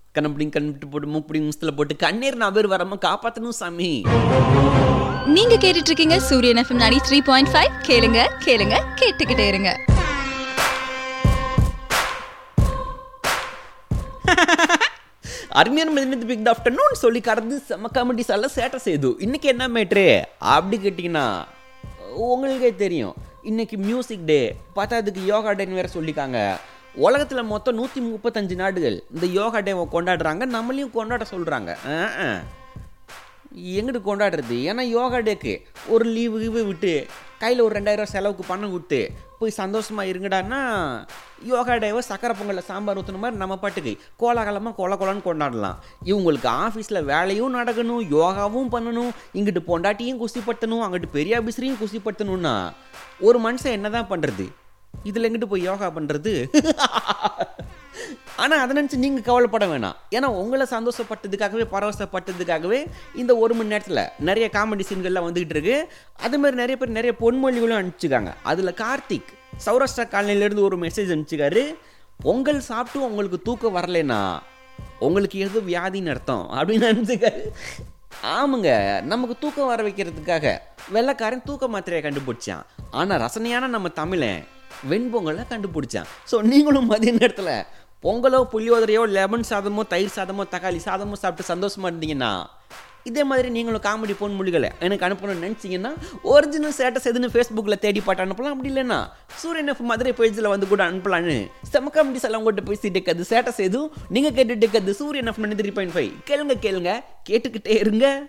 கண்ணப்படி கண்பிட்டு போட்டு மூப்படி முஸ்தில் போட்டு கண்ணீர் நபர் வராம காப்பாத்தணும் சாமி நீங்க கேட்டுட்டு இருக்கீங்க சூரியன் எஃப்எம் நாடி த்ரீ பாயிண்ட் ஃபைவ் கேளுங்க கேளுங்க கேட்டுக்கிட்டே இருங்க அருமையான மதினத்து பிக் ஆஃப்டர்நூன் சொல்லி கடந்து செம்ம காமெடி சால சேட்டை செய்து இன்னைக்கு என்ன மேட்ரு அப்படி கேட்டிங்கன்னா உங்களுக்கே தெரியும் இன்னைக்கு மியூசிக் டே பார்த்தா அதுக்கு யோகா டேன்னு வேற சொல்லிக்காங்க உலகத்தில் மொத்தம் நூற்றி முப்பத்தஞ்சு நாடுகள் இந்த யோகா டேவை கொண்டாடுறாங்க நம்மளையும் கொண்டாட சொல்கிறாங்க எங்கிட்டு கொண்டாடுறது ஏன்னா யோகா டேக்கு ஒரு லீவு கீவு விட்டு கையில் ஒரு ரெண்டாயிரம் செலவுக்கு பணம் விட்டு போய் சந்தோஷமாக இருங்கடான்னா யோகா டேவை சக்கரை பொங்கலில் சாம்பார் ஊற்றுன மாதிரி நம்ம பாட்டுக்கு கோலாகலமாக கொல கொலன்னு கொண்டாடலாம் இவங்களுக்கு ஆஃபீஸில் வேலையும் நடக்கணும் யோகாவும் பண்ணணும் இங்கிட்டு பொண்டாட்டியும் குசிப்படுத்தணும் அங்கிட்டு பெரிய ஆஃபீஸரையும் குசிப்படுத்தணும்னா ஒரு மனுஷன் என்ன தான் பண்ணுறது இதில் எங்கிட்டு போய் யோகா பண்ணுறது ஆனால் அதை நினச்சி நீங்கள் கவலைப்பட வேணாம் ஏன்னா உங்களை சந்தோஷப்பட்டதுக்காகவே பரவசப்பட்டதுக்காகவே இந்த ஒரு மணி நேரத்தில் நிறைய காமெடி சீன்கள்லாம் வந்துகிட்டு இருக்கு அது மாதிரி நிறைய பேர் நிறைய பொன்மொழிகளும் அனுப்பிச்சிருக்காங்க அதில் கார்த்திக் சௌராஷ்டிரா காலனிலேருந்து ஒரு மெசேஜ் அனுப்பிச்சிக்காரு பொங்கல் சாப்பிட்டு உங்களுக்கு தூக்கம் வரலைன்னா உங்களுக்கு எது வியாதின்னு அர்த்தம் அப்படின்னு அனுப்பிச்சிக்காரு ஆமாங்க நமக்கு தூக்கம் வர வைக்கிறதுக்காக வெள்ளைக்காரன் தூக்க மாத்திரையை கண்டுபிடிச்சான் ஆனால் ரசனையான நம்ம தமிழன் வெண்பொங்கலை கண்டுபிடிச்சான் ஸோ நீங்களும் மதிய நேரத்தில் பொங்கலோ புளியோதரையோ லெமன் சாதமோ தயிர் சாதமோ தக்காளி சாதமோ சாப்பிட்டு சந்தோஷமா இருந்தீங்கன்னா இதே மாதிரி நீங்களும் காமெடி பொன் மொழிகளை எனக்கு அனுப்பணும்னு நினச்சிங்கன்னா ஒரிஜினல் ஸ்டேட்டஸ் எதுன்னு ஃபேஸ்புக்கில் தேடி பாட்டு அனுப்பலாம் அப்படி இல்லைன்னா சூரியன் எஃப் மதுரை பேஜில் வந்து கூட அனுப்பலான்னு செம காமெடி எல்லாம் உங்கள்கிட்ட பேசிட்டு இருக்கிறது ஸ்டேட்டஸ் எதுவும் நீங்கள் கேட்டுட்டு இருக்கிறது சூரியன் எஃப் த்ரீ பாயிண்ட் ஃபைவ் கேளுங்க கேளுங்க கேட்டுக்கிட்டே இருங்க